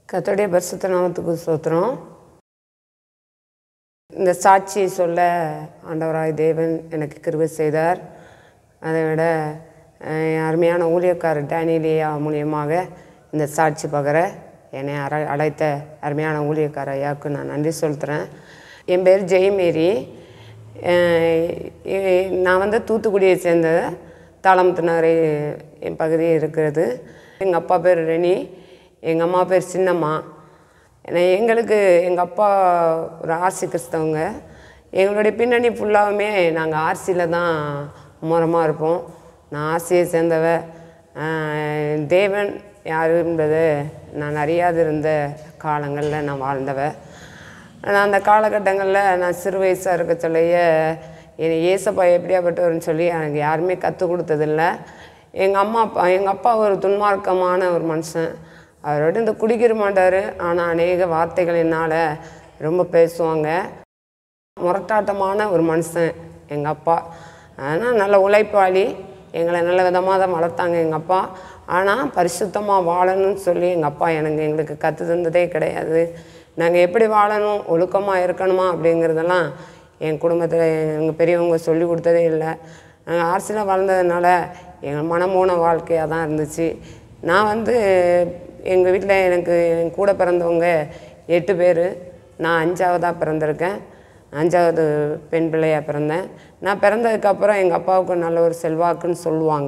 கர்த்தருடைய பரிசுத்த நாமத்துக்கு ஸ்தோத்திரம் இந்த சாட்சியை சொல்ல ஆண்டவராய் தேவன் எனக்கு கிருபை செய்தார் அதை விட அஹ், என் அருமையான ஊழியக்காரர் டேனிலியா மூலியமாக இந்த சாட்சி பகர என்னை அற அழைத்த அருமையான ஊழியக்கார ஐயாவுக்கு நான் நன்றி சொல்கிறேன் என் பேர் ஜெயமேரி அஹ், இ- நான் வந்து தூத்துக்குடியை சேர்ந்த தாளமுத்துநகரை என் பகுதி இருக்கிறது எங்கள் அப்பா பேர் ரெனி எங்கள் அம்மா பேர் சின்னம்மா ஏன்னா எங்களுக்கு எங்கள் அப்பா ஒரு ஆர்சி கிறிஸ்தவங்க எங்களுடைய பின்னணி ஃபுல்லாகவுமே நாங்கள் ஆர்சியில் தான் மூலமாக இருப்போம் நான் ஆர்சியை சேர்ந்தவ ஆஹ் தேவன் யார் என்பது நான் அறியாது இருந்த காலங்களில் நான் வாழ்ந்தவ நான் அந்த காலகட்டங்களில் நான் சிறு வயசாக இருக்க சொல்லைய என்னை ஏசப்பா எப்படியாப்பட்டவர்னு சொல்லி எனக்கு யாருமே கற்றுக் கொடுத்ததில்ல எங்கள் அம்மா அப்பா எங்கள் அப்பா ஒரு துன்மார்க்கமான ஒரு மனுஷன் அவரோட இந்த குடிக்கிற மாட்டார் ஆனால் அநேக வார்த்தைகளினால் ரொம்ப பேசுவாங்க முரட்டாட்டமான ஒரு மனுஷன் எங்கள் அப்பா ஆனால் நல்ல உழைப்பாளி எங்களை நல்ல விதமாக தான் வளர்த்தாங்க எங்கள் அப்பா ஆனால் பரிசுத்தமாக வாழணும்னு சொல்லி எங்கள் அப்பா எனக்கு எங்களுக்கு கற்று தந்ததே கிடையாது நாங்கள் எப்படி வாழணும் ஒழுக்கமாக இருக்கணுமா அப்படிங்கிறதெல்லாம் என் குடும்பத்தில் எங்கள் பெரியவங்க சொல்லி கொடுத்ததே இல்லை நாங்கள் ஆர்சியில் வளர்ந்ததுனால எங்கள் மனமோன வாழ்க்கையாக தான் இருந்துச்சு நான் வந்து எங்கள் வீட்டில் எனக்கு என் கூட பிறந்தவங்க எட்டு பேர் நான் அஞ்சாவதாக பிறந்திருக்கேன் அஞ்சாவது பெண் பிள்ளையாக பிறந்தேன் நான் பிறந்ததுக்கப்புறம் எங்கள் அப்பாவுக்கு நல்ல ஒரு செல்வாக்குன்னு சொல்லுவாங்க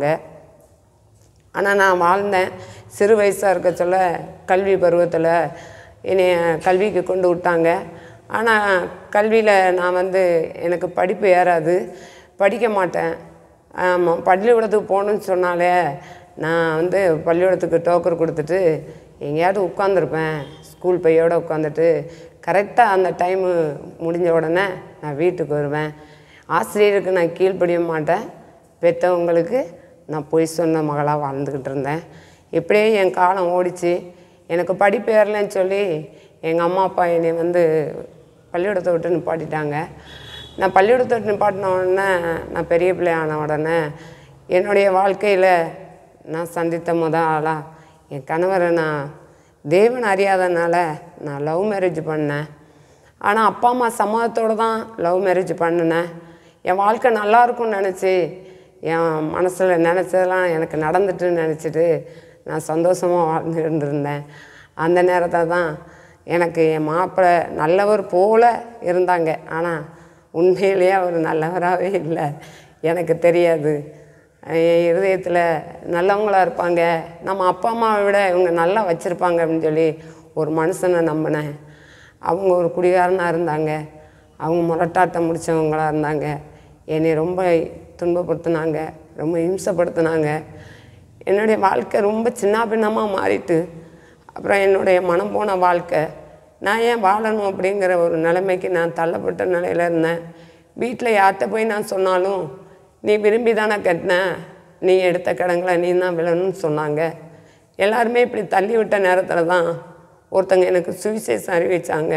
ஆனால் நான் வாழ்ந்தேன் சிறு வயசாக இருக்க சொல்ல கல்வி பருவத்தில் என்னைய கல்விக்கு கொண்டு விட்டாங்க ஆனால் கல்வியில் நான் வந்து எனக்கு படிப்பு ஏறாது படிக்க மாட்டேன் ஆமாம் பள்ளிக்கூடத்துக்கு போகணுன்னு சொன்னாலே நான் வந்து பள்ளிக்கூடத்துக்கு டோக்கர் கொடுத்துட்டு எங்கேயாவது உட்காந்துருப்பேன் ஸ்கூல் பையோடு உட்காந்துட்டு கரெக்டாக அந்த டைமு முடிஞ்ச உடனே நான் வீட்டுக்கு வருவேன் ஆசிரியருக்கு நான் கீழ்ப்படிய மாட்டேன் பெற்றவங்களுக்கு நான் பொய் சொன்ன மகளாக வாழ்ந்துக்கிட்டு இருந்தேன் இப்படியே என் காலம் ஓடிச்சு எனக்கு படிப்பு ஏறலைன்னு சொல்லி எங்கள் அம்மா அப்பா என்னை வந்து பள்ளிக்கூடத்தை விட்டு நிப்பாட்டிட்டாங்க நான் பள்ளிக்கூடத்தை விட்டு நிப்பாட்டின உடனே நான் பெரிய பிள்ளை ஆன உடனே என்னுடைய வாழ்க்கையில் நான் சந்தித்த முத ஆளாக என் கணவரை நான் தேவன் அறியாதனால நான் லவ் மேரேஜ் பண்ணேன் ஆனால் அப்பா அம்மா சம்மதத்தோடு தான் லவ் மேரேஜ் பண்ணினேன் என் வாழ்க்கை நல்லா இருக்கும்னு நினச்சி என் மனசில் நினச்சதெல்லாம் எனக்கு நடந்துட்டுன்னு நினச்சிட்டு நான் சந்தோஷமாக வாழ்ந்து இருந்திருந்தேன் அந்த நேரத்தில் தான் எனக்கு என் மாப்பிள்ளை நல்லவர் போல இருந்தாங்க ஆனால் உண்மையிலேயே அவர் நல்லவராகவே இல்லை எனக்கு தெரியாது என் இருதயத்தில் நல்லவங்களா இருப்பாங்க நம்ம அப்பா அம்மாவை விட இவங்க நல்லா வச்சுருப்பாங்க அப்படின்னு சொல்லி ஒரு மனுஷனை நம்பினேன் அவங்க ஒரு குடிகாரனாக இருந்தாங்க அவங்க முரட்டாட்டம் முடித்தவங்களாக இருந்தாங்க என்னை ரொம்ப துன்பப்படுத்தினாங்க ரொம்ப இம்சப்படுத்தினாங்க என்னுடைய வாழ்க்கை ரொம்ப சின்ன பின்னமாக மாறிட்டு அப்புறம் என்னுடைய மனம் போன வாழ்க்கை நான் ஏன் வாழணும் அப்படிங்கிற ஒரு நிலைமைக்கு நான் தள்ளப்பட்ட நிலையில் இருந்தேன் வீட்டில் யார்கிட்ட போய் நான் சொன்னாலும் நீ விரும்பி தானே கட்டின நீ எடுத்த கடங்களை நீ தான் விழணும்னு சொன்னாங்க எல்லாருமே இப்படி தள்ளி விட்ட நேரத்தில் தான் ஒருத்தங்க எனக்கு சுவிசேஷம் அறிவிச்சாங்க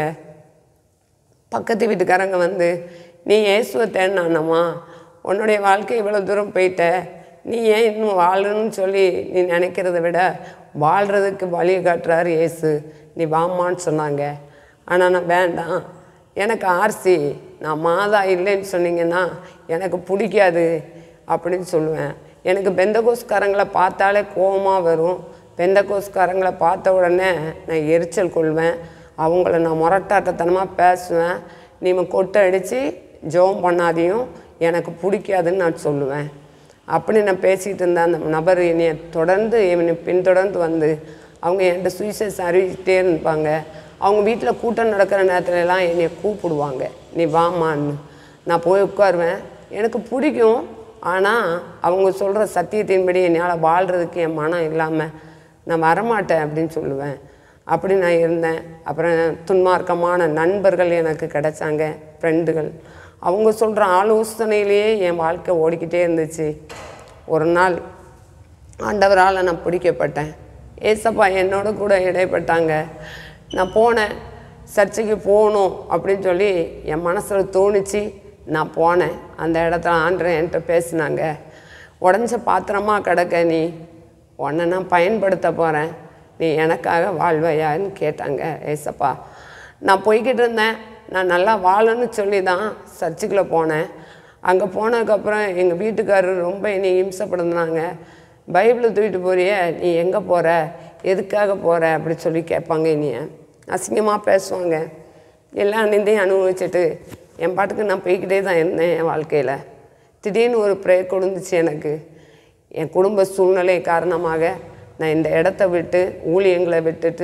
பக்கத்து வீட்டுக்காரங்க வந்து நீ இயேசுவை தேடினானம்மா உன்னுடைய வாழ்க்கை இவ்வளோ தூரம் போயிட்ட நீ ஏன் இன்னும் வாழணும்னு சொல்லி நீ நினைக்கிறத விட வாழ்கிறதுக்கு வழி காட்டுறாரு இயேசு நீ வாம்மான்னு சொன்னாங்க ஆனால் நான் வேண்டாம் எனக்கு ஆர்சி நான் மாதா இல்லைன்னு சொன்னீங்கன்னா எனக்கு பிடிக்காது அப்படின்னு சொல்லுவேன் எனக்கு பெந்தகோஸ்காரங்களை பார்த்தாலே கோபமாக வரும் பெந்தகோஸ்காரங்களை பார்த்த உடனே நான் எரிச்சல் கொள்வேன் அவங்கள நான் முரட்டாட்டத்தனமாக பேசுவேன் நீங்க கொட்டை அடித்து ஜெபம் பண்ணாதையும் எனக்கு பிடிக்காதுன்னு நான் சொல்லுவேன் அப்படி நான் பேசிகிட்டு இருந்த அந்த நபர் என்னைய தொடர்ந்து என்னை பின்தொடர்ந்து வந்து அவங்க என்கிட்ட சுவிசேஷம் அறிவிச்சிட்டே இருப்பாங்க அவங்க வீட்டில் கூட்டம் நடக்கிற நேரத்துல எல்லாம் என்னை கூப்பிடுவாங்க நீ வாமான்னு நான் போய் உட்காருவேன் எனக்கு பிடிக்கும் ஆனால் அவங்க சொல்கிற சத்தியத்தின்படி என்னால் வாழ்கிறதுக்கு என் மனம் இல்லாமல் நான் வரமாட்டேன் அப்படின்னு சொல்லுவேன் அப்படி நான் இருந்தேன் அப்புறம் துன்மார்க்கமான நண்பர்கள் எனக்கு கிடைச்சாங்க ஃப்ரெண்டுகள் அவங்க சொல்கிற ஆலோசனையிலேயே என் வாழ்க்கை ஓடிக்கிட்டே இருந்துச்சு ஒரு நாள் ஆண்டவரால் நான் பிடிக்கப்பட்டேன் ஏசப்பா என்னோட கூட இடைப்பட்டாங்க நான் போனேன் சர்ச்சைக்கு போகணும் அப்படின்னு சொல்லி என் மனசில் தோணுச்சு நான் போனேன் அந்த இடத்துல ஆண்டரை என்கிட்ட பேசினாங்க உடஞ்ச பாத்திரமா கிடக்க நீ உன்னை நான் பயன்படுத்த போகிறேன் நீ எனக்காக வாழ்வையான்னு கேட்டாங்க ஏசப்பா நான் போய்கிட்டு இருந்தேன் நான் நல்லா வாழணும்னு சொல்லி தான் சர்ச்சுக்குள்ளே போனேன் அங்கே போனதுக்கப்புறம் எங்கள் வீட்டுக்காரர் ரொம்ப என்னை இம்சப்படுத்தினாங்க பைபிளை தூக்கிட்டு போறியே நீ எங்கே போகிற எதுக்காக போகிற அப்படி சொல்லி கேட்பாங்க என்னைய அசிங்கமாக பேசுவாங்க எல்லா நிந்தையும் அனுபவிச்சுட்டு என் பாட்டுக்கு நான் போய்கிட்டே தான் இருந்தேன் என் வாழ்க்கையில் திடீர்னு ஒரு ப்ரேயர் கொடுந்துச்சு எனக்கு என் குடும்ப சூழ்நிலை காரணமாக நான் இந்த இடத்த விட்டு ஊழியங்களை விட்டுட்டு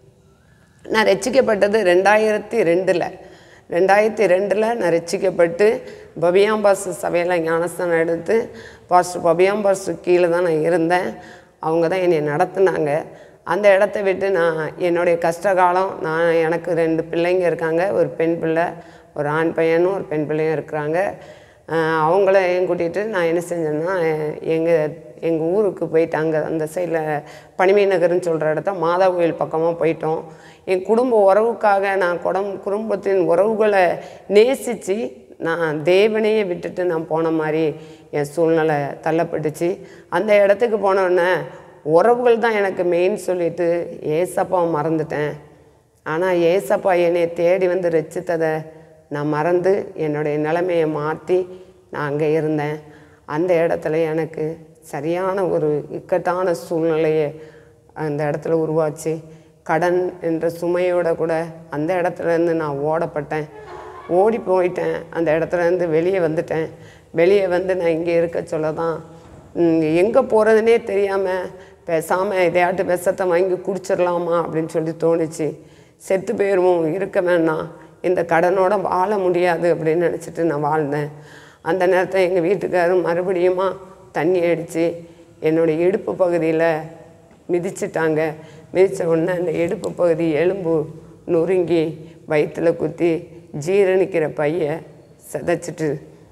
நான் ரட்சிக்கப்பட்டது ரெண்டாயிரத்தி ரெண்டில் ரெண்டாயிரத்தி ரெண்டில் நான் ரட்சிக்கப்பட்டு பபியாம்பாஸ் சபையில் ஞானஸ்தானம் எடுத்து பாஸ்டர் பபியாம்பாஸ் கீழே தான் நான் இருந்தேன் அவங்க தான் என்னை நடத்துனாங்க அந்த இடத்த விட்டு நான் என்னுடைய கஷ்ட காலம் நான் எனக்கு ரெண்டு பிள்ளைங்க இருக்காங்க ஒரு பெண் பிள்ளை ஒரு ஆண் பையனும் ஒரு பெண் பிள்ளையும் இருக்கிறாங்க ஆஹ் அவங்களையும் கூட்டிகிட்டு நான் என்ன செஞ்சேன்னா எங்கள் எங்கள் ஊருக்கு போயிட்டு அங்கே அந்த சைடில் பனிமை நகர்னு சொல்கிற இடத்த மாதா கோயில் பக்கமாக போயிட்டோம் என் குடும்ப உறவுக்காக நான் குடம் குடும்பத்தின் உறவுகளை நேசித்து நான் தேவனையே விட்டுட்டு நான் போன மாதிரி என் சூழ்நிலை தள்ளப்பட்டுச்சு அந்த இடத்துக்கு போனோடனே உறவுகள் தான் எனக்கு மெயின் சொல்லிட்டு ஏசப்பா மறந்துட்டேன் ஆனால் ஏசப்பா என்னை தேடி வந்து ரச்சித்ததை நான் மறந்து என்னுடைய நிலைமையை மாற்றி நான் அங்கே இருந்தேன் அந்த இடத்துல எனக்கு சரியான ஒரு இக்கட்டான சூழ்நிலையை அந்த இடத்துல உருவாச்சு கடன் என்ற சுமையோட கூட அந்த இடத்துல இருந்து நான் ஓடப்பட்டேன் ஓடி போயிட்டேன் அந்த இடத்துல இருந்து வெளியே வந்துட்டேன் வெளியே வந்து நான் இங்கே இருக்க சொல்ல தான் எங்கே போகிறதுனே தெரியாமல் பேசாமல் எதையாட்டு விஷத்தை வாங்கி குடிச்சிடலாமா அப்படின்னு சொல்லி தோணுச்சு செத்து போயிடுவோம் இருக்க வேணாம் இந்த கடனோட வாழ முடியாது அப்படின்னு நினச்சிட்டு நான் வாழ்ந்தேன் அந்த நேரத்தில் எங்கள் வீட்டுக்காரரும் மறுபடியுமா தண்ணி அடித்து என்னுடைய இடுப்பு பகுதியில் மிதிச்சிட்டாங்க மிதித்த உடனே அந்த இடுப்பு பகுதி எலும்பு நொறுங்கி வயிற்றுல குத்தி ஜீரணிக்கிற பைய சிதைச்சிட்டு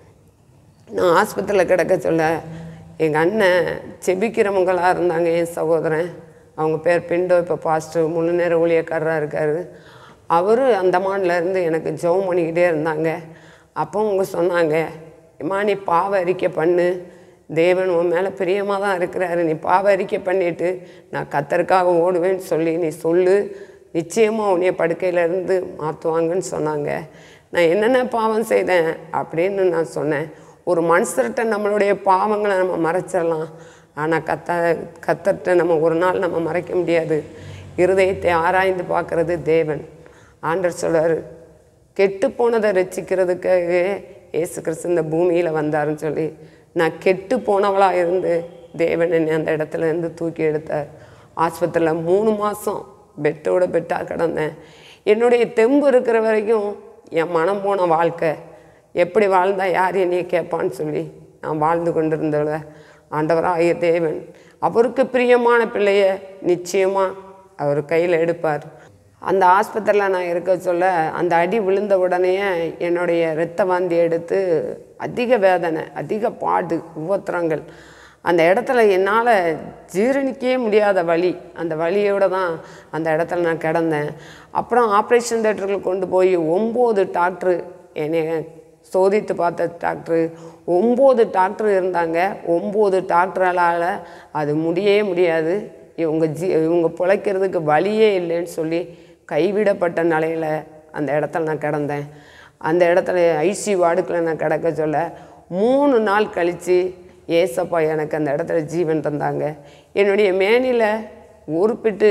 நான் ஆஸ்பத்திரியில் கிடக்க சொல்ல எங்கள் அண்ணன் செபிக்கிறவங்களாக இருந்தாங்க என் சகோதரன் அவங்க பேர் பிண்டோ இப்போ பாஸ்டர் முழு நேர ஊழியக்காரராக இருக்கார் அவர் அந்தமான்ல இருந்து எனக்கு ஜெபம் பண்ணிக்கிட்டே இருந்தாங்க அப்போ அவங்க சொன்னாங்க அம்மா நீ பாவ அறிக்கை பண்ணு தேவன் உன் மேலே பிரியமாக தான் இருக்கிறாரு நீ பாவ அறிக்கை பண்ணிட்டு நான் கத்தருக்காக ஓடுவேன்னு சொல்லி நீ சொல்லு நிச்சயமாக உன்னைய படுக்கையிலேருந்து மாற்றுவாங்கன்னு சொன்னாங்க நான் என்னென்ன பாவம் செய்தேன் அப்படின்னு நான் சொன்னேன் ஒரு மனுஷர்கிட்ட நம்மளுடைய பாவங்களை நம்ம மறைச்சிடலாம் ஆனால் கத்த கத்தர்கிட்ட நம்ம ஒரு நாள் நம்ம மறைக்க முடியாது இருதயத்தை ஆராய்ந்து பார்க்கறது தேவன் ஆண்டர் சொல்றாரு கெட்டு போனதை ரசிக்கிறதுக்காக இயேசு கிறிஸ்து இந்த பூமியில் வந்தாருன்னு சொல்லி நான் கெட்டு போனவளாக இருந்து தேவன் என்னை அந்த இடத்துல இருந்து தூக்கி எடுத்தார் ஆஸ்பத்திரியில் மூணு மாதம் பெட்டோட பெட்டாக கிடந்தேன் என்னுடைய தெம்பு இருக்கிற வரைக்கும் என் மனம் போன வாழ்க்கை எப்படி வாழ்ந்தா யார் என்னைய கேட்பான்னு சொல்லி நான் வாழ்ந்து கொண்டிருந்தவள ஆண்டவராகிய தேவன் அவருக்கு பிரியமான பிள்ளைய நிச்சயமாக அவர் கையில் எடுப்பார் அந்த ஆஸ்பத்திரியில் நான் இருக்க சொல்ல அந்த அடி விழுந்த உடனே என்னுடைய இரத்த வாந்தி எடுத்து அதிக வேதனை அதிக பாடு உபத்திரங்கள் அந்த இடத்துல என்னால் ஜீரணிக்கவே முடியாத வலி அந்த வலியோடு தான் அந்த இடத்துல நான் கிடந்தேன் அப்புறம் ஆப்ரேஷன் தேட்டருக்கு கொண்டு போய் ஒம்பது டாக்டரு என்னை சோதித்து பார்த்த டாக்டரு ஒம்பது டாக்டர் இருந்தாங்க ஒம்பது டாக்டரால் அது முடியவே முடியாது இவங்க ஜி இவங்க பிழைக்கிறதுக்கு வழியே இல்லைன்னு சொல்லி கைவிடப்பட்ட நிலையில் அந்த இடத்துல நான் கிடந்தேன் அந்த இடத்துல ஐசி வார்டுக்குள்ள நான் கிடக்க சொல்ல மூணு நாள் கழித்து ஏசப்பா எனக்கு அந்த இடத்துல ஜீவன் தந்தாங்க என்னுடைய மேனியில் உருப்பிட்டு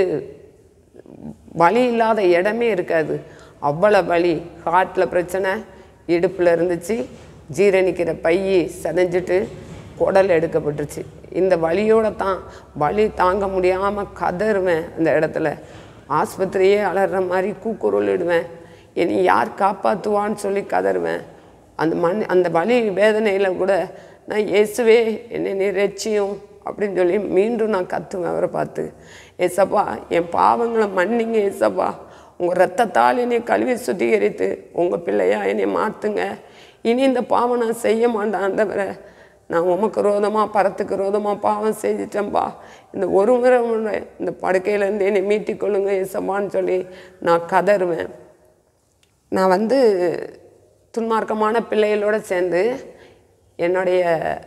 வலி இல்லாத இடமே இருக்காது அவ்வளோ வலி ஹார்ட்டில் பிரச்சனை இடுப்பில் இருந்துச்சு ஜீரணிக்கிற பையி செதஞ்சிட்டு குடல் எடுக்கப்பட்டுருச்சு இந்த வலியோட தான் வலி தாங்க முடியாமல் கதறுவேன் அந்த இடத்துல ஆஸ்பத்திரியே அலற மாதிரி கூக்குரலிடுவேன் என்னை யார் காப்பாற்றுவான்னு சொல்லி கதறுவேன் அந்த மண் அந்த வலி வேதனையில் கூட நான் இயேசுவே என்னை நீ ரட்சியும் அப்படின்னு சொல்லி மீண்டும் நான் கத்துவேன் அவரை பார்த்து ஏசப்பா என் பாவங்களை மன்னிங்க ஏசப்பா உங்கள் ரத்தத்தால் என்னை கழுவி சுத்திகரித்து உங்கள் பிள்ளையா என்னை மாற்றுங்க இனி இந்த பாவம் நான் செய்ய மாட்டேன் ஆண்டவரை நான் உமக்கு ரோதமாக பரத்துக்கு ரோதமாக பாவம் செஞ்சிட்டேன்ப்பா இந்த ஒரு முறை முறை இந்த படுக்கையிலேருந்து என்னை மீட்டிக் கொள்ளுங்க ஏசப்பான்னு சொல்லி நான் கதறுவேன் நான் வந்து துன்மார்க்கமான பிள்ளைகளோட சேர்ந்து என்னுடைய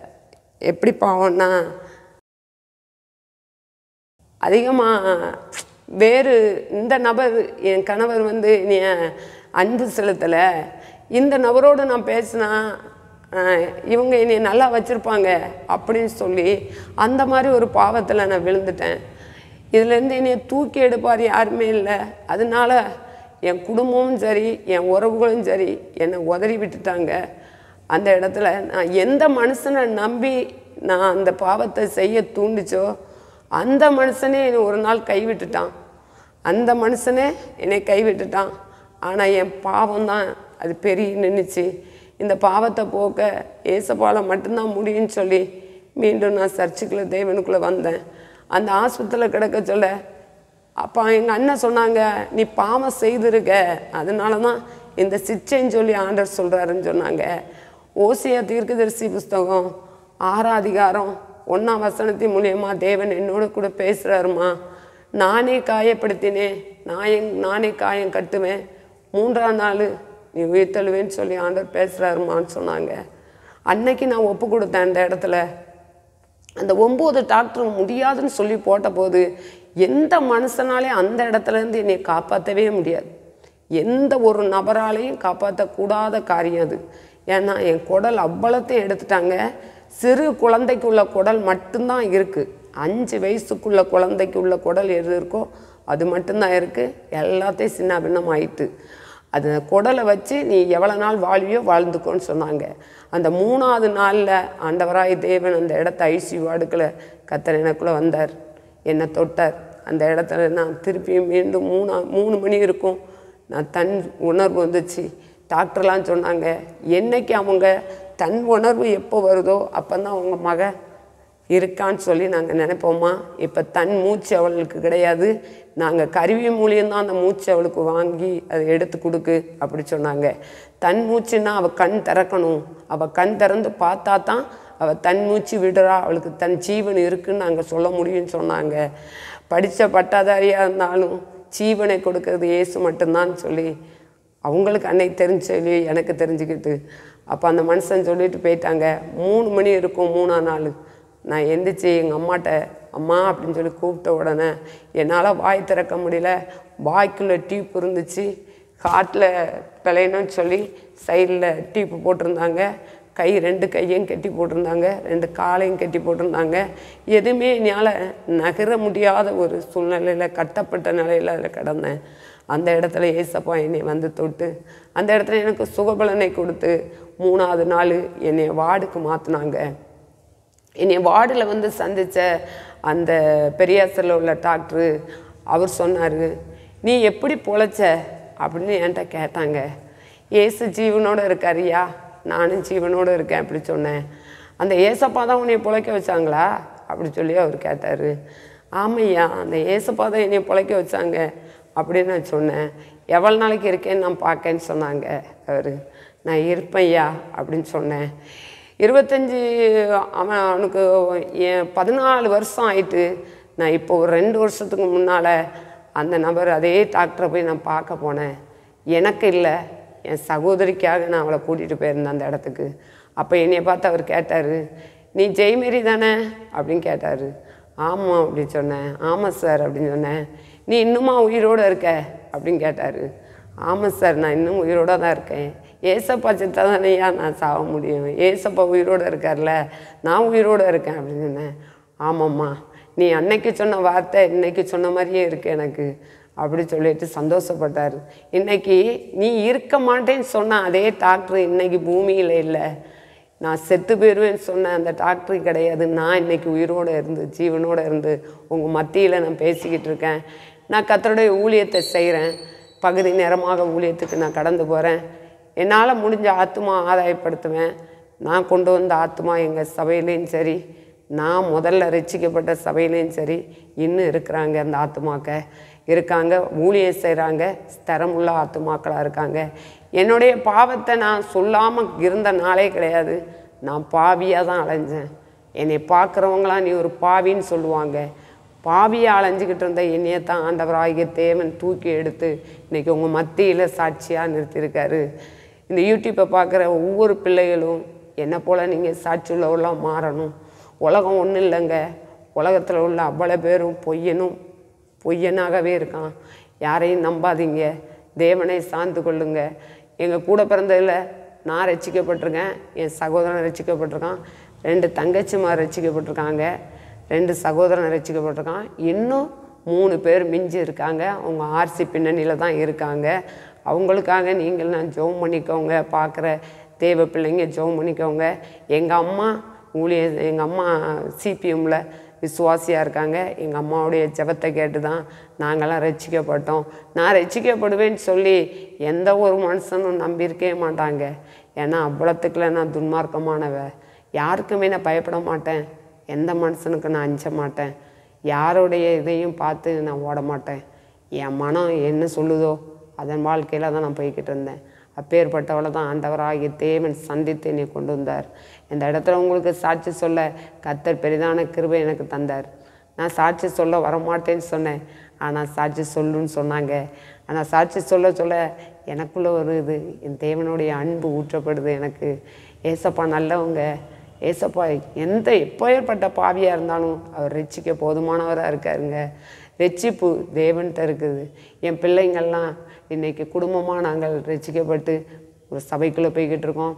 எப்படி பாவம்னா அதிகமாக வேறு இந்த நபர் என் கணவர் வந்து என்னைய அன்பு செலுத்தலை இந்த நபரோடு நான் பேசினா ஆஹ், இவங்க என்னை நல்லா வச்சுருப்பாங்க அப்படின்னு சொல்லி அந்த மாதிரி ஒரு பாவத்தில் நான் விழுந்துட்டேன் இதுலேருந்து என்னைய தூக்கி எடுப்பார் யாருமே இல்லை அதனால என் குடும்பமும் சரி என் உறவுகளும் சரி என்னை உதறி விட்டுட்டாங்க அந்த இடத்துல நான் எந்த மனுஷனை நம்பி நான் அந்த பாவத்தை செய்ய தூண்டிச்சோ அந்த மனுஷனே என்னை ஒரு நாள் கைவிட்டுட்டான் அந்த மனுஷனே என்னை கைவிட்டுட்டான் ஆனால் என் பாவம் தான் அது பெரிய நின்றுச்சு இந்த பாவத்தை போக்க ஏசப்பால மட்டும்தான் முடியும்னு சொல்லி மீண்டும் நான் சர்ச்சுக்குள்ளே தேவனுக்குள்ளே வந்தேன் அந்த ஆஸ்பத்திரியில் கிடக்க சொல்ல அப்போ எங்கள் அண்ணன் சொன்னாங்க நீ பாவம் செய்திருக்க அதனால தான் இந்த சிச்சைன்னு சொல்லி ஆண்டர் சொல்கிறாருன்னு சொன்னாங்க ஓசியா தீர்க்கதரிசி புஸ்தகம் ஆறாம் அதிகாரம் ஒன்றாம் வசனத்தின் மூலியமா தேவன் என்னோட கூட பேசுகிறாருமா நானே காயப்படுத்தினேன் நான் எங் நானே காயம் கட்டுவேன் மூன்றாம் நாள் நீ உயிர் தழுவேன்னு சொல்லி ஆண்டவர் பேசுகிறாருமான்னு சொன்னாங்க அன்னைக்கு நான் ஒப்பு கொடுத்தேன் அந்த இடத்துல அந்த ஒம்பது டாக்டர் முடியாதுன்னு சொல்லி போட்ட போது எந்த மனுஷனாலே அந்த இடத்துல இருந்து என்னை காப்பாற்றவே முடியாது எந்த ஒரு நபராலையும் காப்பாற்றக்கூடாத காரியம் அது ஏன்னா என் குடல் அவ்வளத்தையும் எடுத்துட்டாங்க சிறு குழந்தைக்கு உள்ள குடல் மட்டும்தான் இருக்குது அஞ்சு வயசுக்குள்ள குழந்தைக்கு உள்ள குடல் எது இருக்கோ அது மட்டும்தான் இருக்குது எல்லாத்தையும் சின்ன பின்னம் ஆயிட்டு அது குடலை வச்சு நீ எவ்வளோ நாள் வாழ்வியோ வாழ்ந்துக்கோன்னு சொன்னாங்க அந்த மூணாவது நாளில் ஆண்டவராய் தேவன் அந்த இடத்த ஐசி வார்டுக்குள்ள கத்தர் எனக்குள்ளே வந்தார் என்னை தொட்டார் அந்த இடத்துல நான் திருப்பியும் மீண்டும் மூணா மூணு மணி இருக்கும் நான் தன் உணர்வு வந்துச்சு டாக்டர்லாம் சொன்னாங்க என்னைக்கு அவங்க தன் உணர்வு எப்போ வருதோ அப்போ தான் அவங்க மக இருக்கான்னு சொல்லி நாங்கள் நினைப்போமா இப்போ தன் மூச்சு அவளுக்கு கிடையாது நாங்கள் கருவி மூலியம்தான் அந்த மூச்சு அவளுக்கு வாங்கி அதை எடுத்து கொடுக்கு அப்படி சொன்னாங்க தன் மூச்சுன்னா அவள் கண் திறக்கணும் அவள் கண் திறந்து பார்த்தா தான் அவள் தன் மூச்சு விடுறா அவளுக்கு தன் ஜீவன் இருக்குன்னு நாங்கள் சொல்ல முடியும்னு சொன்னாங்க படித்த பட்டாதாரியாக இருந்தாலும் ஜீவனை கொடுக்கறது இயேசு மட்டும்தான் சொல்லி அவங்களுக்கு அன்னைக்கு தெரிஞ்சு சொல்லி எனக்கு தெரிஞ்சுக்கிட்டு அப்போ அந்த மனுஷன் சொல்லிட்டு போயிட்டாங்க மூணு மணி இருக்கும் மூணாம் நாள் நான் எந்திரிச்சு எங்கள் அம்மாட்ட அம்மா அப்படின்னு சொல்லி கூப்பிட்ட உடனே என்னால் வாய் திறக்க முடியல வாய்க்குள்ளே டியூப் இருந்துச்சு ஹார்ட்டில் விளையணும்னு சொல்லி சைடில் டியூப் போட்டிருந்தாங்க கை ரெண்டு கையும் கட்டி போட்டிருந்தாங்க ரெண்டு காலையும் கட்டி போட்டிருந்தாங்க எதுவுமே என்னால் நகர முடியாத ஒரு சூழ்நிலையில் கட்டப்பட்ட நிலையில் அதில் கிடந்தேன் அந்த இடத்துல ஏசப்பா என்னை வந்து தொட்டு அந்த இடத்துல எனக்கு சுகபலனை கொடுத்து மூணாவது நாள் என்னை வார்டுக்கு மாற்றினாங்க என்னை வார்டில் வந்து சந்தித்த அந்த பெரியாசரில் உள்ள டாக்டரு அவர் சொன்னார் நீ எப்படி பொழைச்ச அப்படின்னு என்கிட்ட கேட்டாங்க ஏசு ஜீவனோடு இருக்காரியா நானும் ஜீவனோடு இருக்கேன் அப்படி சொன்னேன் அந்த ஏசப்பா தான் உன்னை பிழைக்க வச்சாங்களா அப்படி சொல்லி அவர் கேட்டார் ஆமையா அந்த ஏசப்பா தான் என்னை பிழைக்க வச்சாங்க அப்படின்னு நான் சொன்னேன் எவ்வளோ நாளைக்கு இருக்கேன்னு நான் பார்க்கேன்னு சொன்னாங்க அவர் நான் இருப்பேன்யா அப்படின்னு சொன்னேன் இருபத்தஞ்சி அவன் அவனுக்கு என் பதினாலு வருஷம் ஆயிட்டு நான் இப்போ ஒரு ரெண்டு வருஷத்துக்கு முன்னால் அந்த நபர் அதே டாக்டரை போய் நான் பார்க்க போனேன் எனக்கு இல்லை என் சகோதரிக்காக நான் அவளை கூட்டிகிட்டு போயிருந்தேன் அந்த இடத்துக்கு அப்போ என்னைய பார்த்து அவர் கேட்டார் நீ ஜெய்மேரி தானே அப்படின்னு கேட்டார் ஆமாம் அப்படி சொன்னேன் ஆமாம் சார் அப்படின்னு சொன்னேன் நீ இன்னுமா உயிரோடு இருக்க அப்படின்னு கேட்டார் ஆமாம் சார் நான் இன்னும் உயிரோட தான் இருக்கேன் ஏசப்பா செத்தா தானேயா நான் சாக முடியும் ஏசப்பா உயிரோடு இருக்கார்ல நான் உயிரோடு இருக்கேன் அப்படின்னு சொன்னேன் ஆமாம்மா நீ அன்னைக்கு சொன்ன வார்த்தை இன்னைக்கு சொன்ன மாதிரியே இருக்கு எனக்கு அப்படி சொல்லிட்டு சந்தோஷப்பட்டார் இன்னைக்கு நீ இருக்க மாட்டேன்னு சொன்ன அதே டாக்டர் இன்னைக்கு பூமியில் இல்லை நான் செத்து போயிடுவேன்னு சொன்ன அந்த டாக்டர் கிடையாது நான் இன்னைக்கு உயிரோடு இருந்து ஜீவனோடு இருந்து உங்கள் மத்தியில் நான் பேசிக்கிட்டு இருக்கேன் நான் கத்தருடைய ஊழியத்தை செய்கிறேன் பகுதி நேரமாக ஊழியத்துக்கு நான் கடந்து போகிறேன் என்னால் முடிஞ்ச ஆத்மா ஆதாயப்படுத்துவேன் நான் கொண்டு வந்த ஆத்மா எங்கள் சபையிலையும் சரி நான் முதல்ல ரசிக்கப்பட்ட சபையிலையும் சரி இன்னும் இருக்கிறாங்க அந்த ஆத்மாக்க இருக்காங்க ஊழியம் செய்கிறாங்க ஸ்தரமுள்ள ஆத்மாக்களாக இருக்காங்க என்னுடைய பாவத்தை நான் சொல்லாமல் இருந்த நாளே கிடையாது நான் பாவியாக தான் அலைஞ்சேன் என்னை பார்க்குறவங்களாம் நீ ஒரு பாவின்னு சொல்லுவாங்க பாவியை அலைஞ்சிக்கிட்டு இருந்த என்னையை தான் ஆண்டவராகிய தேவன் தூக்கி எடுத்து இன்னைக்கு உங்கள் மத்தியில் சாட்சியாக நிறுத்தியிருக்காரு இந்த யூடியூப்பை பார்க்குற ஒவ்வொரு பிள்ளைகளும் என்னை போல் நீங்கள் சாட்சி உள்ளவர்களாக மாறணும் உலகம் ஒன்றும் இல்லைங்க உலகத்தில் உள்ள அவ்வளோ பேரும் பொய்யனும் பொய்யனாகவே இருக்கான் யாரையும் நம்பாதீங்க தேவனை சார்ந்து கொள்ளுங்க எங்கள் கூட பிறந்ததில் நான் ரட்சிக்கப்பட்டிருக்கேன் என் சகோதரன் ரட்சிக்கப்பட்டிருக்கான் ரெண்டு தங்கச்சிமார் ரட்சிக்கப்பட்டிருக்காங்க ரெண்டு சகோதரன் ரட்சிக்கப்பட்டிருக்கான் இன்னும் மூணு பேர் மிஞ்சி இருக்காங்க அவங்க ஆர்சி பின்னணியில் தான் இருக்காங்க அவங்களுக்காக நீங்கள் நான் ஜெபம் பண்ணிக்கோங்க பார்க்குற தேவ பிள்ளைங்க ஜெபம் பண்ணிக்கோங்க எங்கள் அம்மா ஊழிய எங்கள் அம்மா சிபிஎம்மில் விசுவாசியாக இருக்காங்க எங்கள் அம்மாவுடைய ஜெபத்தை கேட்டு தான் நாங்கள்லாம் ரட்சிக்கப்பட்டோம் நான் ரட்சிக்கப்படுவேன்னு சொல்லி எந்த ஒரு மனுஷனும் நம்பியிருக்கவே மாட்டாங்க ஏன்னா அவ்வளோத்துக்குள்ள நான் துன்மார்க்கமானவ யாருக்குமே நான் பயப்பட மாட்டேன் எந்த மனுஷனுக்கு நான் அஞ்ச மாட்டேன் யாருடைய இதையும் பார்த்து நான் ஓட மாட்டேன் என் மனம் என்ன சொல்லுதோ அதன் வாழ்க்கையில் தான் நான் போய்கிட்டு இருந்தேன் அப்பேற்பட்டவளை தான் ஆண்டவராகிய தேவன் சந்தித்து என்னை கொண்டு வந்தார் இந்த இடத்துல உங்களுக்கு சாட்சி சொல்ல கத்தர் பெரிதான கிருபை எனக்கு தந்தார் நான் சாட்சி சொல்ல வரமாட்டேன்னு சொன்னேன் ஆனால் சாட்சி சொல்லுன்னு சொன்னாங்க ஆனால் சாட்சி சொல்ல சொல்ல எனக்குள்ள ஒரு இது என் தேவனுடைய அன்பு ஊற்றப்படுது எனக்கு ஏசப்பா நல்லவங்க ஏசப்பா எந்த எப்பேற்பட்ட பாவியாக இருந்தாலும் அவர் ரட்சிக்க போதுமானவராக இருக்காருங்க ரட்சிப்பு தேவன்கிட்ட இருக்குது என் பிள்ளைங்கள்லாம் இன்னைக்கு குடும்பமாக நாங்கள் ரட்சிக்கப்பட்டு ஒரு சபைக்குள்ளே போய்கிட்டு இருக்கோம்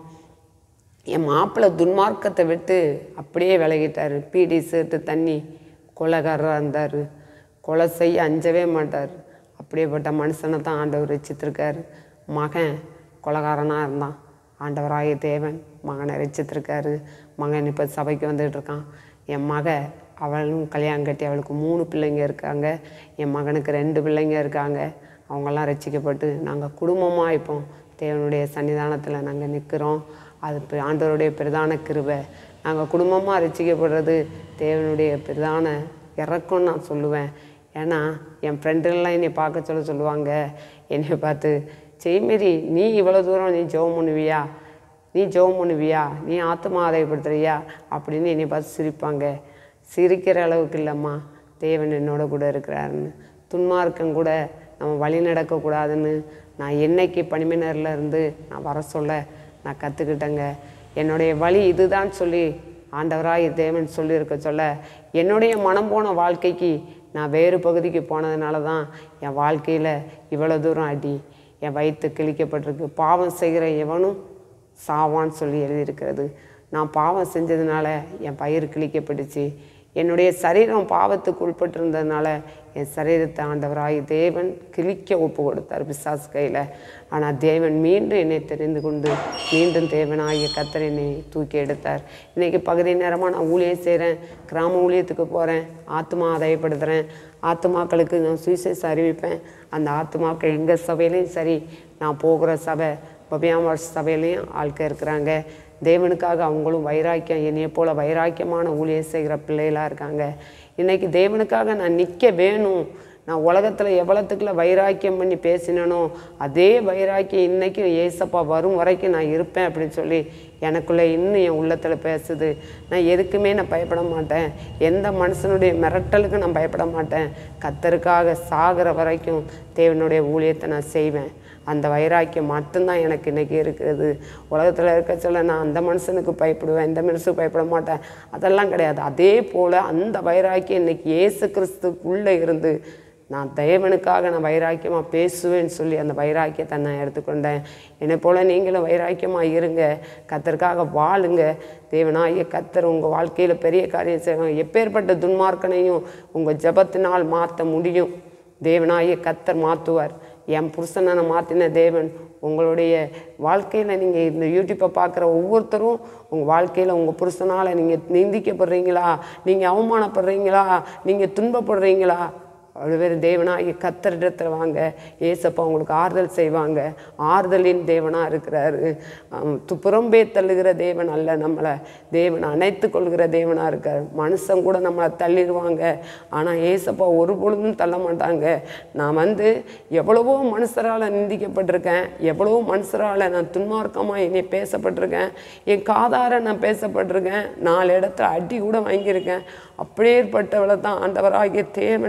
என் மாப்பிள்ளை துன்மார்க்கத்தை விட்டு அப்படியே விலகிட்டார் பீடி சேர்த்து தண்ணி கொலைகாரராக இருந்தார் கொலை செய்ய அஞ்சவே மாட்டார் அப்படியேப்பட்ட மனுஷனை தான் ஆண்டவர் ரசித்திருக்காரு மகன் கொலைகாரனாக இருந்தான் ஆண்டவராகிய தேவன் மகனை ரசித்திருக்காரு மகன் இப்போ சபைக்கு வந்துட்டு இருக்கான் என் மக அவளும் கல்யாணம் கட்டி அவளுக்கு மூணு பிள்ளைங்க இருக்காங்க என் மகனுக்கு ரெண்டு பிள்ளைங்க இருக்காங்க அவங்கெல்லாம் ரட்சிக்கப்பட்டு நாங்கள் குடும்பமாக இப்போ தேவனுடைய சன்னிதானத்தில் நாங்கள் நிற்கிறோம் அது பி- ஆண்டவருடைய பிரதான கிருபை நாங்கள் குடும்பமாக ரட்சிக்கப்படுறது தேவனுடைய பிரதான இறக்கம்னு நான் சொல்லுவேன் ஏன்னா என் ஃப்ரெண்டுலாம் என்னை பார்க்க சொல்ல சொல்லுவாங்க என்னை பார்த்து செய்மேரி நீ இவ்வளோ தூரம் நீ ஜெபம் பண்ணுவியா நீ ஜெபம் பண்ணுவியா நீ ஆத்மா ஆதாயப்படுத்துறியா அப்படின்னு என்னை பார்த்து சிரிப்பாங்க சிரிக்கிற அளவுக்கு இல்லைம்மா தேவன் என்னோட கூட இருக்கிறாருன்னு துன்மார்க்கம் கூட நம்ம வழி நடக்கக்கூடாதுன்னு நான் என்னைக்கு பணிமினரில் இருந்து நான் வர சொல்ல நான் கற்றுக்கிட்டேங்க என்னுடைய வழி இதுதான் சொல்லி ஆண்டவராய் தேவன் சொல்லியிருக்க சொல்ல என்னுடைய மனம் போன வாழ்க்கைக்கு நான் வேறு பகுதிக்கு போனதுனால தான் என் வாழ்க்கையில் இவ்வளோ தூரம் அடி என் வயிற்று கிழிக்கப்பட்டிருக்கு பாவம் செய்கிற எவனும் சாவான்னு சொல்லி எழுதியிருக்கிறது நான் பாவம் செஞ்சதுனால என் பயிர் கிழிக்கப்பட்டுச்சு என்னுடைய சரீரம் பாவத்துக்கு உட்பட்டிருந்ததுனால என் சரீரத்தை ஆண்டவராய் தேவன் கிழிக்க ஒப்பு கொடுத்தார் பிசாசு கையில் ஆனால் தேவன் மீண்டும் என்னை தெரிந்து கொண்டு மீண்டும் தேவனாகிய கத்தர் என்னை தூக்கி எடுத்தார் இன்றைக்கி பகுதி நேரமாக நான் ஊழியம் செய்கிறேன் கிராம ஊழியத்துக்கு போகிறேன் ஆத்மா ஆதாயப்படுத்துகிறேன் ஆத்மாக்களுக்கு நான் சுவிசேஷம் அறிவிப்பேன் அந்த ஆத்மாக்கள் எங்கள் சபையிலையும் சரி நான் போகிற சபை பபியாமர் சபையிலையும் ஆட்கள் இருக்கிறாங்க தேவனுக்காக அவங்களும் வைராக்கியம் என்னைய போல வைராக்கியமான ஊழியம் செய்கிற பிள்ளைகளாக இருக்காங்க இன்னைக்கு தேவனுக்காக நான் நிற்க வேணும் நான் உலகத்தில் எவ்வளோத்துக்குள்ள வைராக்கியம் பண்ணி பேசினனோ அதே வைராக்கியம் இன்னைக்கு ஏசப்பா வரும் வரைக்கும் நான் இருப்பேன் அப்படின்னு சொல்லி எனக்குள்ளே இன்னும் என் உள்ளத்தில் பேசுது நான் எதுக்குமே நான் பயப்பட மாட்டேன் எந்த மனுஷனுடைய மிரட்டலுக்கு நான் பயப்பட மாட்டேன் கத்தருக்காக சாகிற வரைக்கும் தேவனுடைய ஊழியத்தை நான் செய்வேன் அந்த வைராக்கியம் மட்டும்தான் எனக்கு இன்றைக்கி இருக்குது உலகத்தில் இருக்க சொல்ல நான் அந்த மனுஷனுக்கு பயப்படுவேன் இந்த மனுஷனுக்கு பயப்பட மாட்டேன் அதெல்லாம் கிடையாது அதே போல் அந்த வைராக்கியம் இன்னைக்கு இயேசு கிறிஸ்துக்குள்ளே இருந்து நான் தேவனுக்காக நான் வைராக்கியமாக பேசுவேன்னு சொல்லி அந்த வைராக்கியத்தை நான் எடுத்துக்கொண்டேன் என்னை போல் நீங்களும் வைராக்கியமாக இருங்க கத்தருக்காக வாழுங்க தேவனாகிய கத்தர் உங்கள் வாழ்க்கையில் பெரிய காரியம் செய்வாங்க எப்பேற்பட்ட துன்மார்க்கனையும் உங்கள் ஜெபத்தினால் மாற்ற முடியும் தேவனாகிய கத்தர் மாற்றுவார் என் புருஷனை நான் மாற்றின தேவன் உங்களுடைய வாழ்க்கையில் நீங்கள் இந்த யூடியூப்பை பார்க்குற ஒவ்வொருத்தரும் உங்கள் வாழ்க்கையில் உங்கள் புருஷனால் நீங்கள் நிந்திக்கப்படுறீங்களா நீங்கள் அவமானப்படுறீங்களா நீங்கள் துன்பப்படுறீங்களா அவ்வளோ தேவனாகிய கத்தரிடத்தில் வாங்க ஏசப்பா உங்களுக்கு ஆறுதல் செய்வாங்க ஆறுதலின் தேவனாக இருக்கிறாரு ஆம், து- புறம்பே தள்ளுகிற தேவன் அல்ல நம்மளை தேவன் அணைத்து கொள்கிற தேவனாக இருக்கார் மனுஷன் கூட நம்மளை தள்ளிடுவாங்க ஆனால் ஏசப்பா ஒரு பொழுதும் தள்ள மாட்டாங்க நான் வந்து எவ்வளவோ மனுஷரால் நிந்திக்கப்பட்டிருக்கேன் எவ்வளவோ மனுஷரால் நான் துன்மார்க்கமாக என்னை பேசப்பட்டிருக்கேன் என் காதார நான் பேசப்பட்டிருக்கேன் நாலு இடத்துல அடி கூட வாங்கியிருக்கேன் அப்படியேற்பட்டவளை தான் ஆண்டவராகிய தேவன் ரசித்தார்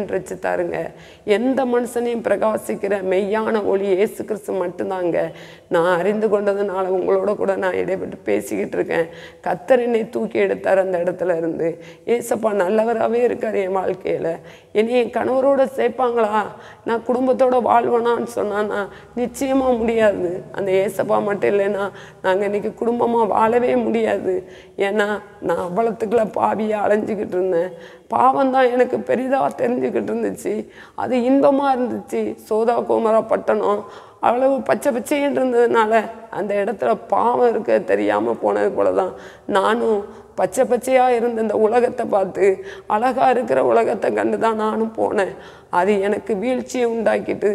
தாருங்க எந்த மனுஷனையும் பிரகாசிக்கிற மெய்யான ஒளி இயேசு கிறிஸ்து மட்டும்தாங்க நான் அறிந்து கொண்டதுனால உங்களோட கூட நான் இடைப்பட்டு பேசிக்கிட்டு இருக்கேன் கத்தர் என்னை தூக்கி எடுத்தார் அந்த இடத்துல இருந்து ஏசப்பா நல்லவராகவே இருக்கார் என் வாழ்க்கையில் என்னை என் கணவரோட சேர்ப்பாங்களா நான் குடும்பத்தோட வாழ்வேனான்னு சொன்னான்னா நிச்சயமாக முடியாது அந்த ஏசப்பா மட்டும் இல்லைன்னா நாங்கள் இன்னைக்கு குடும்பமாக வாழவே முடியாது ஏன்னா நான் அவ்வளத்துக்குள்ள பாவியாக அலைஞ்சிக்கிட்டு இருந்தேன் பாவம் தான் எனக்கு பெரிதாக தெரிஞ்சுக்கிட்டு இருந்துச்சு அது இன்பமாக இருந்துச்சு சோதா கோமரா பட்டணம் அவ்வளவு பச்சை பச்சைன்னு இருந்ததுனால அந்த இடத்துல பாவம் இருக்க தெரியாமல் போனது போல தான் நானும் பச்சை பச்சையாக இருந்த இந்த உலகத்தை பார்த்து அழகாக இருக்கிற உலகத்தை கண்டு தான் நானும் போனேன் அது எனக்கு வீழ்ச்சியை உண்டாக்கிட்டு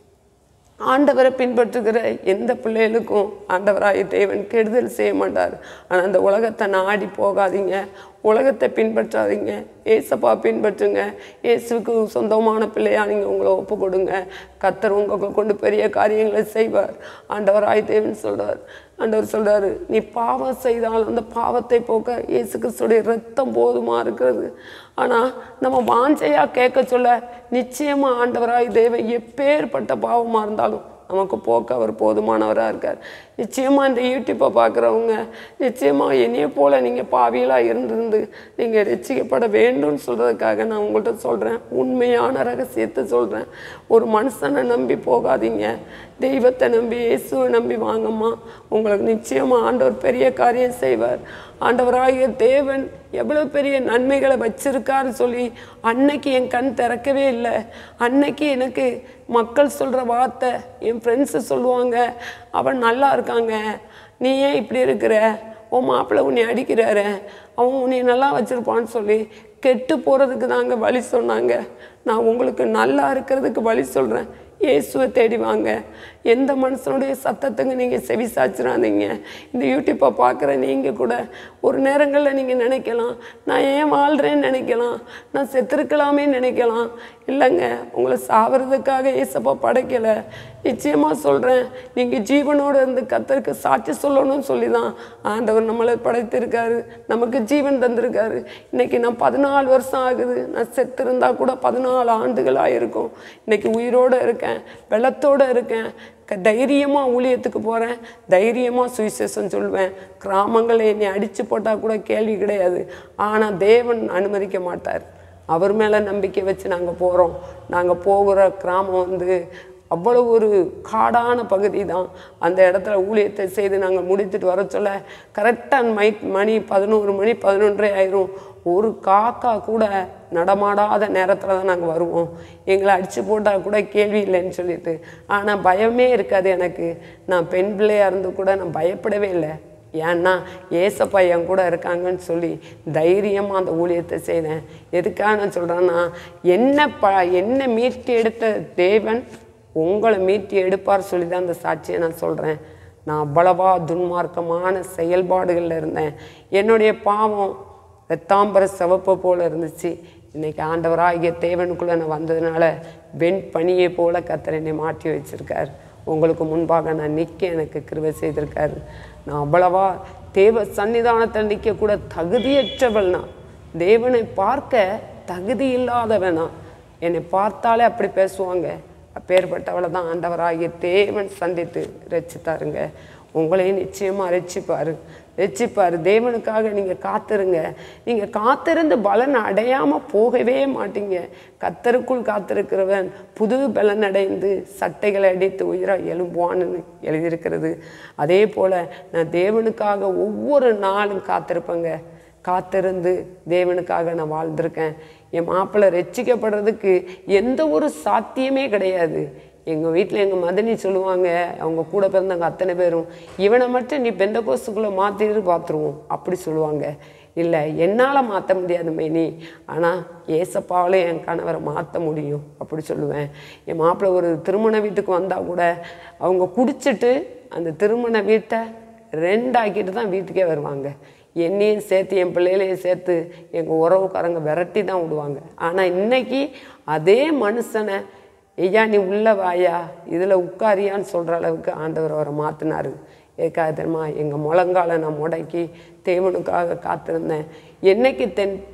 ஆண்டவரை பின்பற்றுகிற எந்த பிள்ளைகளுக்கும் ஆண்டவராய் தேவன் கெடுதல் செய்ய மாட்டார் ஆனால் அந்த உலகத்தை நாடி போகாதீங்க உலகத்தை பின்பற்றாதீங்க ஏசப்பா பின்பற்றுங்க இயேசுக்கு சொந்தமான பிள்ளையா நீங்கள் உங்களை ஒப்பு கொடுங்க கத்தர் உங்களுக்கு கொண்டு பெரிய காரியங்களை செய்வார் ஆண்டவராய் தேவன் சொல்றார் ஆண்டவர் சொல்றாரு நீ பாவம் செய்தால் அந்த பாவத்தை போக்க இயேசு கிறிஸ்துடைய ரத்தம் போதுமா இருக்கிறது ஆனால் நம்ம வாஞ்சையா கேட்க சொல்ல நிச்சயமா ஆண்டவராய் தேவன் எப்பேற்பட்ட பாவமாக இருந்தாலும் நமக்கு போக்க அவர் போதுமானவராக இருக்கார் நிச்சயமாக இந்த யூடியூப்பை பார்க்குறவங்க நிச்சயமாக என்னைய போல் நீங்கள் பாவியலாக இருந்திருந்து நீங்கள் ரசிக்கப்பட வேண்டும்னு சொல்கிறதுக்காக நான் உங்கள்கிட்ட சொல்கிறேன் உண்மையான ரகசியத்தை சொல்கிறேன் ஒரு மனுஷனை நம்பி போகாதீங்க தெய்வத்தை நம்பி இயேசுவை நம்பி வாங்கம்மா உங்களுக்கு நிச்சயமாக ஆண்டவர் பெரிய காரியம் செய்வார் ஆண்டவராகிய தேவன் எவ்வளோ பெரிய நன்மைகளை வச்சிருக்காருன்னு சொல்லி அன்னைக்கு என் கண் திறக்கவே இல்லை அன்னைக்கு எனக்கு மக்கள் சொல்கிற வார்த்தை என் ஃப்ரெண்ட்ஸு சொல்லுவாங்க அவன் நல்லா இருக்காங்க நீ ஏன் இப்படி இருக்கிற உன் மாப்பிள்ளை உன்னை அடிக்கிறாரு அவன் உன்னை நல்லா வச்சுருப்பான்னு சொல்லி கெட்டு போகிறதுக்கு தாங்க வழி சொன்னாங்க நான் உங்களுக்கு நல்லா இருக்கிறதுக்கு வழி சொல்கிறேன் இயேசுவை தேடி வாங்க எந்த மனுஷனுடைய சத்தத்துக்கு நீங்கள் செவி சாச்சிடாதீங்க இந்த யூடியூப்பை பார்க்குற நீங்கள் கூட ஒரு நேரங்களில் நீங்கள் நினைக்கலாம் நான் ஏன் வாழ்கிறேன்னு நினைக்கலாம் நான் செத்துருக்கலாமே நினைக்கலாம் இல்லைங்க உங்களை சாவறதுக்காக ஏசப்பா படைக்கலை நிச்சயமாக சொல்கிறேன் நீங்கள் ஜீவனோடு இருந்து கத்தருக்கு சாட்சி சொல்லணும்னு சொல்லி தான் ஆண்டவர் நம்மளை படைத்திருக்காரு நமக்கு ஜீவன் தந்திருக்காரு இன்னைக்கு நான் பதினாலு வருஷம் ஆகுது நான் செத்திருந்தா கூட பதினாலு ஆண்டுகள் ஆயிருக்கும் இன்னைக்கு உயிரோடு இருக்கேன் வெள்ளத்தோடு இருக்கேன் க தைரியமாக ஊழியத்துக்கு போகிறேன் தைரியமாக சுவிசேஷம் சொல்லுவேன் கிராமங்களை என்னை அடித்து போட்டால் கூட கேள்வி கிடையாது ஆனால் தேவன் அனுமதிக்க மாட்டார் அவர் மேலே நம்பிக்கை வச்சு நாங்கள் போகிறோம் நாங்கள் போகிற கிராமம் வந்து அவ்வளவு ஒரு காடான பகுதி தான் அந்த இடத்துல ஊழியத்தை செய்து நாங்கள் முடித்துட்டு வர சொல்ல கரெக்டாக மை மணி பதினோரு மணி பதினொன்றரை ஆயிரும் ஒரு காக்கா கூட நடமாடாத நேரத்தில் தான் நாங்கள் வருவோம் எங்களை அடித்து போட்டால் கூட கேள்வி இல்லைன்னு சொல்லிட்டு ஆனால் பயமே இருக்காது எனக்கு நான் பெண் பிள்ளையாக இருந்து கூட நான் பயப்படவே இல்லை ஏன்னா ஏசப்பா என் கூட இருக்காங்கன்னு சொல்லி தைரியமாக அந்த ஊழியத்தை செய்தேன் எதுக்காக நான் சொல்கிறேன்னா என்ன ப என்ன மீட்டு எடுத்த தேவன் உங்களை மீட்டு எடுப்பார் சொல்லி தான் அந்த சாட்சியை நான் சொல்கிறேன் நான் அவ்வளவா துன்மார்க்கமான செயல்பாடுகளில் இருந்தேன் என்னுடைய பாவம் ரத்தாம்பர சிவப்பு போல் இருந்துச்சு இன்னைக்கு ஆண்டவராகிய தேவனுக்குள்ளே நான் வந்ததுனால வெண் பனியை போல கத்தர் என்னை மாற்றி வச்சிருக்கார் உங்களுக்கு முன்பாக நான் நிற்க எனக்கு கிருபை செய்திருக்காரு நான் அவ்வளவா தேவ சன்னிதானத்தில் நிற்கக்கூட தகுதியற்றவள் நான் தேவனை பார்க்க தகுதி இல்லாதவனா என்னை பார்த்தாலே அப்படி பேசுவாங்க அப்பேற்பட்டவளை தான் ஆண்டவராகிய தேவன் சந்தித்து ரட்சித்தாருங்க உங்களையும் நிச்சயமாக ரட்சிப்பார் ரட்சிப்பார் தேவனுக்காக நீங்கள் காத்திருங்க நீங்கள் காத்திருந்து பலன் அடையாமல் போகவே மாட்டீங்க கத்தருக்குள் காத்திருக்கிறவன் புது பலன் அடைந்து சட்டைகளை அடித்து உயிராக எழும்புவான்னு எழுதியிருக்கிறது அதே போல் நான் தேவனுக்காக ஒவ்வொரு நாளும் காத்திருப்பேங்க காத்திருந்து தேவனுக்காக நான் வாழ்ந்திருக்கேன் என் மாப்பிள்ளை ரட்சிக்கப்படுறதுக்கு எந்த ஒரு சாத்தியமே கிடையாது எங்கள் வீட்டில் எங்கள் மதனி சொல்லுவாங்க அவங்க கூட பிறந்தவங்க அத்தனை பேரும் இவனை மட்டும் நீ பெந்த கோசுக்குள்ளே மாற்றிட்டு பார்த்துருவோம் அப்படி சொல்லுவாங்க இல்லை என்னால் மாற்ற முடியாது மேனி ஆனால் ஏசப்பாவில் என் கணவரை மாற்ற முடியும் அப்படி சொல்லுவேன் என் மாப்பிள்ளை ஒரு திருமண வீட்டுக்கு வந்தால் கூட அவங்க குடிச்சிட்டு அந்த திருமண வீட்டை ரெண்டாக்கிட்டு தான் வீட்டுக்கே வருவாங்க என்னையும் சேர்த்து என் பிள்ளைகளையும் சேர்த்து எங்கள் உறவுக்காரங்க விரட்டி தான் விடுவாங்க ஆனால் இன்னைக்கு அதே மனுஷனை ஐயா நீ உள்ள வாயா இதில் உட்காரியான்னு சொல்கிற அளவுக்கு ஆண்டவர் அவரை மாற்றினாரு ஏற்காக தெரியுமா எங்கள் முழங்கால நான் முடக்கி தேவனுக்காக காத்திருந்தேன் என்னைக்கு தென்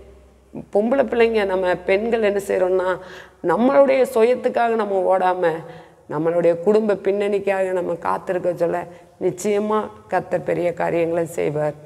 பொம்பளை பிள்ளைங்க நம்ம பெண்கள் என்ன செய்கிறோம்னா நம்மளுடைய சுயத்துக்காக நம்ம ஓடாமல் நம்மளுடைய குடும்ப பின்னணிக்காக நம்ம காத்திருக்க சொல்ல நிச்சயமாக கர்த்தர் பெரிய காரியங்களை செய்வார்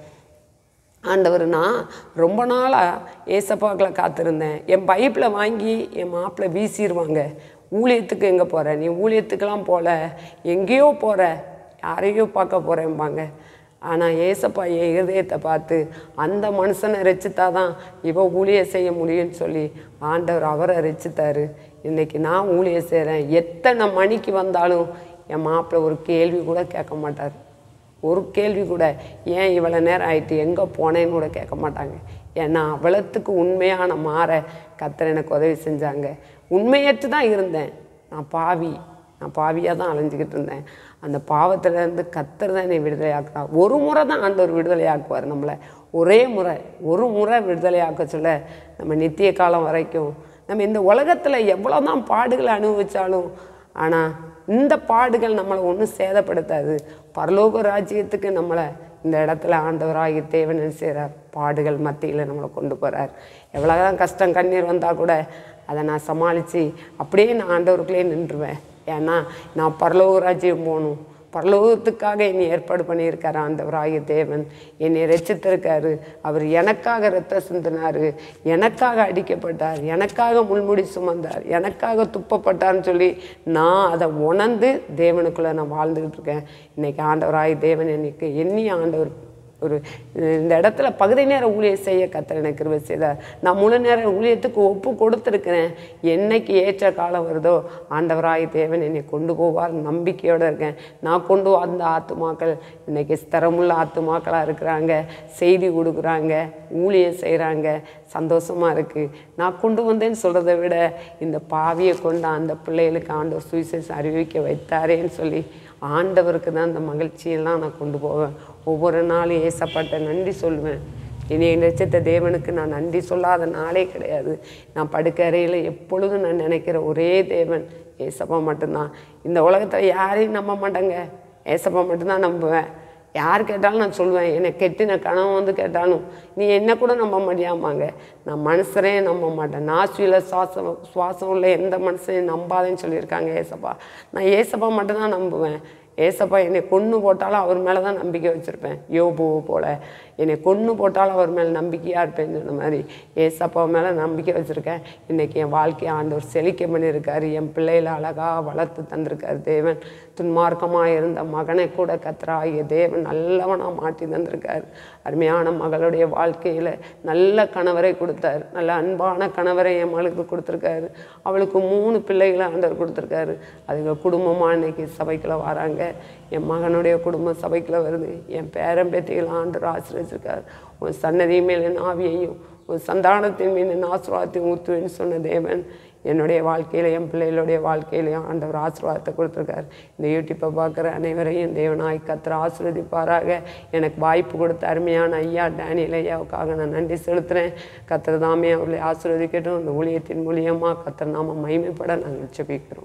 ஆண்டவர் நான் ரொம்ப நாளாக ஏசப்பாக்கில் காத்திருந்தேன் என் பைப்பில் வாங்கி என் மாப்பிள்ளை வீசிடுவாங்க ஊழியத்துக்கு எங்கே போகிற நீ ஊழியத்துக்கெல்லாம் போகல எங்கேயோ போகிற யாரையோ பார்க்க போகிறேன்பாங்க ஆனால் ஏசப்பா என் இருதயத்தை பார்த்து அந்த மனுஷனை ரசித்தா தான் இவ ஊழியம் செய்ய முடியும்னு சொல்லி ஆண்டவர் அவரை ரசித்தாரு இன்னைக்கு நான் ஊழியம் செய்கிறேன் எத்தனை மணிக்கு வந்தாலும் என் மாப்பிள்ளை ஒரு கேள்வி கூட கேட்க மாட்டார் ஒரு கேள்வி கூட ஏன் இவ்வளோ நேரம் ஆயிட்டு எங்கே போனேன்னு கூட கேட்க மாட்டாங்க ஏன்னா அவ்வளத்துக்கு உண்மையான மாற கத்தர் எனக்கு உதவி செஞ்சாங்க உண்மையற்று தான் இருந்தேன் நான் பாவி நான் பாவியாக தான் அலைஞ்சிக்கிட்டு இருந்தேன் அந்த பாவத்திலேருந்து கத்தர் தான் என்னை விடுதலையாக்குறா ஒரு முறை தான் ஆண்டவர் விடுதலையாக்குவார் நம்மளை ஒரே முறை ஒரு முறை விடுதலையாக்க சொல்ல நம்ம நித்திய காலம் வரைக்கும் நம்ம இந்த உலகத்தில் எவ்வளோ தான் பாடுகளை அனுபவிச்சாலும் ஆனால் இந்த பாடுகள் நம்மளை ஒன்றும் சேதப்படுத்தாது பரலோக ராஜ்யத்துக்கு நம்மளை இந்த இடத்துல ஆண்டவராகி தேவன் செய்கிறார் பாடுகள் மத்தியில் நம்மளை கொண்டு போகிறார் எவ்வளோதான் கஷ்டம் கண்ணீர் வந்தால் கூட அதை நான் சமாளித்து அப்படியே நான் ஆண்டவருக்குள்ளே நின்றுவேன் ஏன்னா நான் பரலோக ராஜ்யம் போகணும் பரலோகத்துக்காக என்னை ஏற்பாடு பண்ணியிருக்காரு ஆண்டவராகிய தேவன் என்னை ரசித்திருக்காரு அவர் எனக்காக ரத்த சிந்தினார் எனக்காக அடிக்கப்பட்டார் எனக்காக முள்முடி சுமந்தார் எனக்காக துப்பப்பட்டார்னு சொல்லி நான் அதை உணர்ந்து தேவனுக்குள்ளே நான் வாழ்ந்துக்கிட்டு இருக்கேன் இன்னைக்கு ஆண்டவராகிய தேவன் என்னைக்கு எண்ணி ஆண்டவர் ஒரு இந்த இடத்துல பகுதி நேர ஊழியம் செய்ய கத்தர் எனக்கு கிருபை செய்தார் நான் முழு நேர ஊழியத்துக்கு ஒப்பு கொடுத்துருக்கிறேன் என்னைக்கு ஏற்ற காலம் வருதோ ஆண்டவராய் தேவன் என்னை கொண்டு போவார் நம்பிக்கையோடு இருக்கேன் நான் கொண்டு வந்த ஆத்துமாக்கள் இன்னைக்கு ஸ்திரமுள்ள ஆத்துமாக்களாக இருக்கிறாங்க செய்தி கொடுக்குறாங்க ஊழியம் செய்கிறாங்க சந்தோஷமாக இருக்குது நான் கொண்டு வந்தேன்னு சொல்கிறத விட இந்த பாவியை கொண்டு அந்த பிள்ளைகளுக்கு ஆண்டவர் சுவிசேஷம் அறிவிக்க வைத்தாரேன்னு சொல்லி ஆண்டவருக்கு தான் அந்த மகிழ்ச்சியெல்லாம் நான் கொண்டு போவேன் ஒவ்வொரு நாளும் ஏசப்பட்ட நன்றி சொல்லுவேன் இனி நிச்சத்த தேவனுக்கு நான் நன்றி சொல்லாத நாளே கிடையாது நான் படுக்க அறையில் எப்பொழுதும் நான் நினைக்கிற ஒரே தேவன் ஏசப்பா மட்டும்தான் இந்த உலகத்தில் யாரையும் நம்ப மாட்டேங்க ஏசப்பா மட்டும்தான் நம்புவேன் யார் கேட்டாலும் நான் சொல்லுவேன் என்னை கெட்டின கனவு வந்து கேட்டாலும் நீ என்ன கூட நம்ப முடியாமாங்க நான் மனுஷரே நம்ப மாட்டேன் நாசுவில் சுவாசம் சுவாசம் உள்ள எந்த மனுஷனையும் நம்பாதேன்னு சொல்லியிருக்காங்க ஏசப்பா நான் ஏசப்பா மட்டும்தான் நம்புவேன் ஏசப்பா என்னை கொன்று போட்டாலும் அவர் மேலே தான் நம்பிக்கை வச்சுருப்பேன் யோபுவை போல என்னை கொன்று போட்டாலும் அவர் மேலே நம்பிக்கையாக இருப்பேன்னு சொன்ன மாதிரி ஏசப்பா மேலே நம்பிக்கை வச்சுருக்கேன் இன்றைக்கி என் வாழ்க்கையை ஆண்டவர் செழிக்க பண்ணியிருக்காரு என் பிள்ளைகளை அழகாக வளர்த்து தந்திருக்காரு தேவன் துன்மார்க்கமாக இருந்த மகனை கூட கத்தராகிய தேவன் நல்லவனாக மாற்றி தந்திருக்காரு அருமையான மகளுடைய வாழ்க்கையில் நல்ல கணவரை கொடுத்தாரு நல்ல அன்பான கணவரை என் மகளுக்கு கொடுத்துருக்காரு அவளுக்கு மூணு பிள்ளைகளை ஆண்டவர் கொடுத்துருக்காரு அதுங்க குடும்பமாக இன்னைக்கு சபைக்குள்ள வராங்க என் மகனுடைய குடும்பம் சபைக்குள்ள வருது என் பேரன் பேத்திகள் ஆண்டவர் ஆசிரியச்சிருக்காரு உன் சன்னதி மேல் என் ஆவியையும் உன் சந்தானத்தின் மீன் என் ஆசீர்வாதத்தையும் ஊற்றுவேன்னு சொன்ன தேவன் என்னுடைய வாழ்க்கையில என் பிள்ளைகளுடைய வாழ்க்கையிலையும் ஆண்டவர் ஆசீர்வாதத்தை கொடுத்துருக்காரு இந்த யூடியூப்பை பார்க்குற அனைவரையும் தேவனாய் கத்திர ஆசீர்வதிப்பாராக எனக்கு வாய்ப்பு கொடுத்த அருமையான ஐயா டேனியல் ஐயாவுக்காக நான் நன்றி செலுத்துகிறேன் கத்திர தாமே அவர்களை ஆசீர்வதிக்கட்டும் இந்த ஊழியத்தின் மூலியமாக கத்திர நாம மகிமைப்பட நாங்கள் ஜெபிக்கிறோம்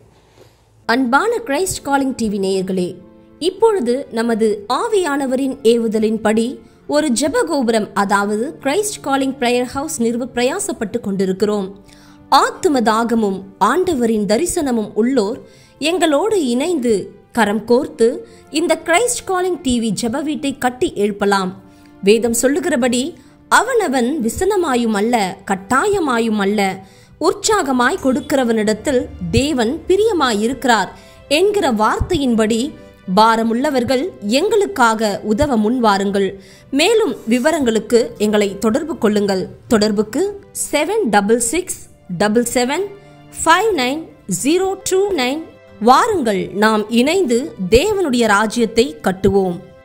அன்பான கிரைஸ்ட் காலிங் டிவி நேயர்களே இப்பொழுது நமது ஆவியானவரின் ஏவுதலின்படி ஒரு ஜெப கோபுரம் அதாவது கிரைஸ்ட் காலிங் பிரேயர் ஹவுஸ் நிறுவ பிரயாசப்பட்டு கொண்டிருக்கிறோம் ஆத்தும தாகமும் ஆண்டவரின் தரிசனமும் உள்ளோர் எங்களோடு இணைந்து கரம் கோர்த்து இந்த கிரைஸ்ட் காலிங் டிவி ஜெப வீட்டை கட்டி எழுப்பலாம் வேதம் சொல்லுகிறபடி அவனவன் விசனமாயும் அல்ல கட்டாயமாயும் அல்ல உற்சாகமாய் கொடுக்கிறவனிடத்தில் தேவன் பிரியமாயிருக்கிறார் என்கிற வார்த்தையின்படி பாரமுள்ளவர்கள் எங்களுக்காக உதவ முன்வாருங்கள் மேலும் விவரங்களுக்கு எங்களை தொடர்பு கொள்ளுங்கள் தொடர்புக்கு seven double six double seven five nine zero two nine வாருங்கள் நாம் இணைந்து தேவனுடைய ராஜ்யத்தை கட்டுவோம்